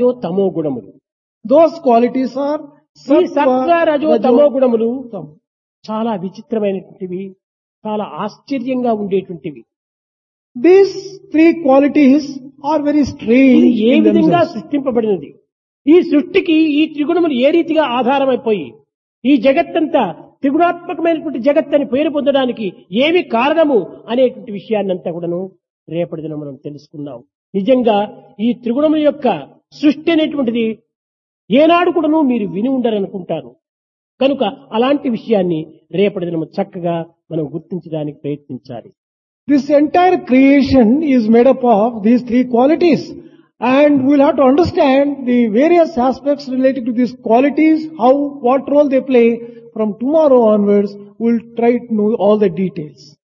రజో తమో గుణములు Those qualities are ఈ సత్వ రజో sattva, తమో rajo, గుణములు tam. చాలా విచిత్రమైనటువంటివి చాలా ఆశ్చర్యంగా ఉండేటువంటివి These three qualities are very ఇది strange ఏ in విధంగా themselves. సృష్టింపబడినది ఈ సృష్టికి ఈ త్రిగుణములు ఏ రీతిగా ఆధారమైపోయి ఈ జగత్తంతా త్రిగుణాత్మకమైనటువంటి జగత్ అని పేరు పొందడానికి ఏమి కారణము అనేటువంటి విషయాన్నంతా కూడాను రేపటి దినం మనం తెలుసుకున్నాం నిజంగా ఈ త్రిగుణముల యొక్క సృష్టి అనేటువంటిది ఏనాడు కూడాను మీరు విని ఉండరనుకుంటారు కనుక అలాంటి విషయాన్ని రేపటి దినం చక్కగా మనం గుర్తించడానికి ప్రయత్నించాలి This entire creation is made up of these three qualities. And we'll have to understand the various aspects related to these qualities, how, what role they play from tomorrow onwards. We'll try to know all the details.